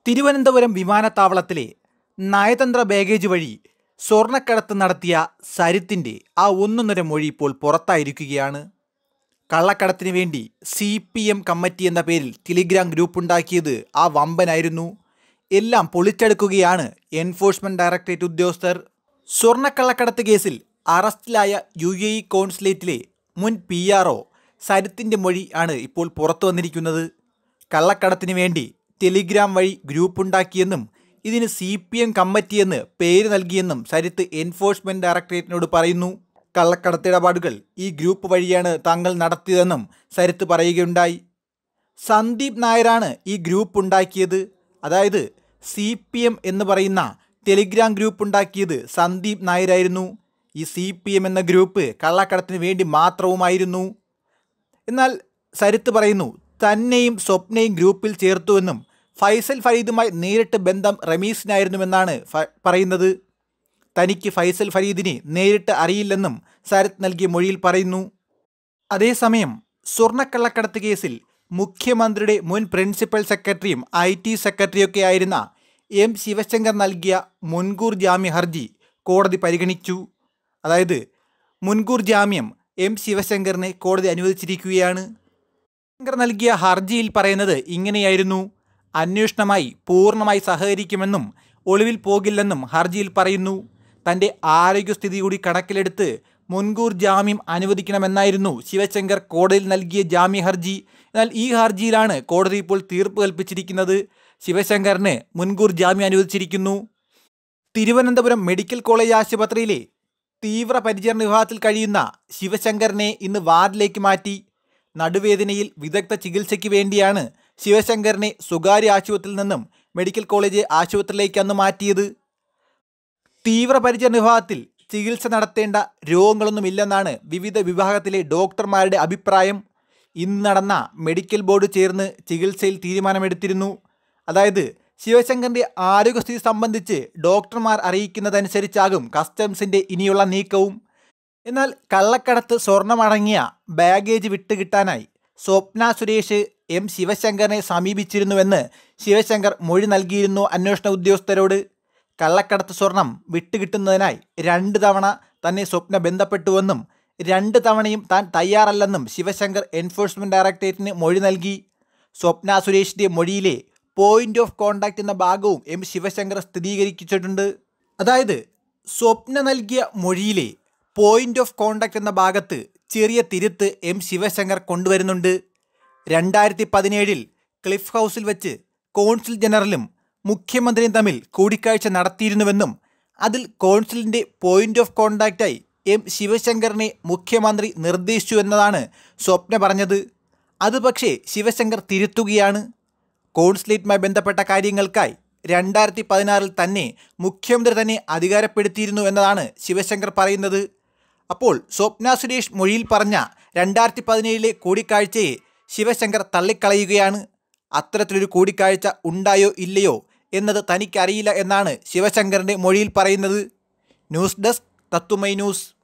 തിരുവനന്തപുരം വിമാനത്താവളത്തിലെ നയതന്ത്ര ബാഗേജ് വഴി സ്വർണ്ണക്കടത്ത് നടത്തിയ സരിത്തിൻ്റെ ആ ഒന്നൊന്നര മൊഴി ഇപ്പോൾ പുറത്തായിരിക്കുകയാണ് കള്ളക്കടത്തിന് വേണ്ടി സി പി എം കമ്മിറ്റി എന്ന പേരിൽ ടെലിഗ്രാം ഗ്രൂപ്പ് ഉണ്ടാക്കിയത് ആ വമ്പനായിരുന്നു എല്ലാം പൊളിച്ചെടുക്കുകയാണ് എൻഫോഴ്സ്മെന്റ് ഡയറക്ടറേറ്റ് ഉദ്യോഗസ്ഥർ സ്വർണ്ണക്കള്ളക്കടത്ത് കേസിൽ അറസ്റ്റിലായ യു എ ഇ കോൺസുലേറ്റിലെ മുൻ പി ആർ ഒ സരിത്തിൻ്റെ മൊഴി ആണ് ഇപ്പോൾ പുറത്തു വന്നിരിക്കുന്നത് കള്ളക്കടത്തിന് വേണ്ടി ടെലിഗ്രാം വഴി ഗ്രൂപ്പ് ഉണ്ടാക്കിയെന്നും ഇതിന് സി പി എം കമ്മിറ്റി എന്ന് പേര് നൽകിയെന്നും സരിത്ത് എൻഫോഴ്സ്മെന്റ് ഡയറക്ടറേറ്റിനോട് പറയുന്നു കള്ളക്കടത്തിടപാടുകൾ ഈ ഗ്രൂപ്പ് വഴിയാണ് താങ്കൾ നടത്തിയതെന്നും സരിത്ത് പറയുകയുണ്ടായി സന്ദീപ് നായരാണ് ഈ ഗ്രൂപ്പ് ഉണ്ടാക്കിയത് അതായത് സി പി എം എന്ന് പറയുന്ന ടെലിഗ്രാം ഗ്രൂപ്പ് ഉണ്ടാക്കിയത് സന്ദീപ് നായരായിരുന്നു ഈ സി പി എം എന്ന ഗ്രൂപ്പ് കള്ളക്കടത്തിന് വേണ്ടി മാത്രവുമായിരുന്നു എന്നാൽ സരിത്ത് പറയുന്നു തന്നെയും സ്വപ്നയും ഗ്രൂപ്പിൽ ചേർത്തുവെന്നും ഫൈസൽ ഫരീദുമായി നേരിട്ട് ബന്ധം റമീസിനായിരുന്നുവെന്നാണ് ഫ- പറയുന്നത് തനിക്ക് ഫൈസൽ ഫരീദിനെ നേരിട്ട് അറിയില്ലെന്നും സരത്ത് നൽകിയ മൊഴിയിൽ പറയുന്നു അതേസമയം സ്വർണ്ണക്കള്ളക്കടത്ത് കേസിൽ മുഖ്യമന്ത്രിയുടെ മുൻ പ്രിൻസിപ്പൽ സെക്രട്ടറിയും ഐ ടി സെക്രട്ടറിയൊക്കെ ആയിരുന്ന എം ശിവശങ്കർ നൽകിയ മുൻകൂർ ജാമ്യ ഹർജി കോടതി പരിഗണിച്ചു അതായത് മുൻകൂർ ജാമ്യം എം ശിവശങ്കറിനെ കോടതി അനുവദിച്ചിരിക്കുകയാണ് ശങ്കർ നൽകിയ ഹർജിയിൽ പറയുന്നത് ഇങ്ങനെയായിരുന്നു അന്വേഷണമായി പൂർണ്ണമായി സഹകരിക്കുമെന്നും ഒളിവിൽ പോകില്ലെന്നും ഹർജിയിൽ പറയുന്നു തൻ്റെ ആരോഗ്യസ്ഥിതി കൂടി കണക്കിലെടുത്ത് മുൻകൂർ ജാമ്യം അനുവദിക്കണമെന്നായിരുന്നു ശിവശങ്കർ കോടതിയിൽ നൽകിയ ജാമ്യ ഹർജി എന്നാൽ ഈ ഹർജിയിലാണ് കോടതി ഇപ്പോൾ തീർപ്പ് കൽപ്പിച്ചിരിക്കുന്നത് ശിവശങ്കറിന് മുൻകൂർ ജാമ്യം അനുവദിച്ചിരിക്കുന്നു തിരുവനന്തപുരം മെഡിക്കൽ കോളേജ് ആശുപത്രിയിലെ തീവ്ര പരിചരണ വിഭാഗത്തിൽ കഴിയുന്ന ശിവശങ്കറിനെ ഇന്ന് വാർഡിലേക്ക് മാറ്റി നടുവേദനയിൽ വിദഗ്ധ ചികിത്സയ്ക്ക് വേണ്ടിയാണ് ശിവശങ്കറിനെ സ്വകാര്യ ആശുപത്രിയിൽ നിന്നും മെഡിക്കൽ കോളേജ് ആശുപത്രിയിലേക്ക് അന്ന് മാറ്റിയത് തീവ്രപരിചരണ വിഭാഗത്തിൽ ചികിത്സ നടത്തേണ്ട രോഗങ്ങളൊന്നുമില്ലെന്നാണ് വിവിധ വിഭാഗത്തിലെ ഡോക്ടർമാരുടെ അഭിപ്രായം ഇന്ന് നടന്ന മെഡിക്കൽ ബോർഡ് ചേർന്ന് ചികിത്സയിൽ തീരുമാനമെടുത്തിരുന്നു അതായത് ശിവശങ്കറിൻ്റെ ആരോഗ്യസ്ഥിതി സംബന്ധിച്ച് ഡോക്ടർമാർ അറിയിക്കുന്നതനുസരിച്ചാകും കസ്റ്റംസിൻ്റെ ഇനിയുള്ള നീക്കവും എന്നാൽ കള്ളക്കടത്ത് സ്വർണമടങ്ങിയ ബാഗേജ് വിട്ടുകിട്ടാനായി സ്വപ്ന സുരേഷ് എം ശിവശങ്കറിനെ സമീപിച്ചിരുന്നുവെന്ന് ശിവശങ്കർ മൊഴി നൽകിയിരുന്നു അന്വേഷണ ഉദ്യോഗസ്ഥരോട് കള്ളക്കടത്ത് സ്വർണം വിട്ടുകിട്ടുന്നതിനായി രണ്ട് തവണ തന്നെ സ്വപ്ന ബന്ധപ്പെട്ടുവെന്നും രണ്ട് തവണയും താൻ തയ്യാറല്ലെന്നും ശിവശങ്കർ എൻഫോഴ്സ്മെന്റ് ഡയറക്ടറേറ്റിന് മൊഴി നൽകി സ്വപ്ന സുരേഷിന്റെ മൊഴിയിലെ പോയിന്റ് ഓഫ് കോണ്ടാക്ട് എന്ന ഭാഗവും എം ശിവശങ്കർ സ്ഥിരീകരിച്ചിട്ടുണ്ട് അതായത് സ്വപ്ന നൽകിയ മൊഴിയിലെ പോയിന്റ് ഓഫ് കോണ്ടാക്ട് എന്ന ഭാഗത്ത് ചെറിയ തിരുത്ത് എം ശിവശങ്കർ കൊണ്ടുവരുന്നുണ്ട് രണ്ടായിരത്തി പതിനേഴിൽ ക്ലിഫ് ഹൗസിൽ വെച്ച് കോൺസുൽ ജനറലും മുഖ്യമന്ത്രിയും തമ്മിൽ കൂടിക്കാഴ്ച നടത്തിയിരുന്നുവെന്നും അതിൽ കോൺസുലിൻ്റെ പോയിന്റ് ഓഫ് കോണ്ടാക്റ്റായി എം ശിവശങ്കറിനെ മുഖ്യമന്ത്രി നിർദ്ദേശിച്ചു എന്നതാണ് സ്വപ്ന പറഞ്ഞത് അത് പക്ഷേ ശിവശങ്കർ തിരുത്തുകയാണ് കോൺസുലേറ്റുമായി ബന്ധപ്പെട്ട കാര്യങ്ങൾക്കായി രണ്ടായിരത്തി പതിനാറിൽ തന്നെ മുഖ്യമന്ത്രി തന്നെ അധികാരപ്പെടുത്തിയിരുന്നു എന്നതാണ് ശിവശങ്കർ പറയുന്നത് അപ്പോൾ സ്വപ്ന സുരേഷ് മൊഴിയിൽ പറഞ്ഞ രണ്ടായിരത്തി പതിനേഴിലെ കൂടിക്കാഴ്ചയെ ശിവശങ്കർ തള്ളിക്കളയുകയാണ് അത്തരത്തിലൊരു കൂടിക്കാഴ്ച ഉണ്ടായോ ഇല്ലയോ എന്നത് തനിക്കറിയില്ല എന്നാണ് ശിവശങ്കറിൻ്റെ മൊഴിയിൽ പറയുന്നത് ന്യൂസ് ഡെസ്ക് തത്തുമൈ ന്യൂസ്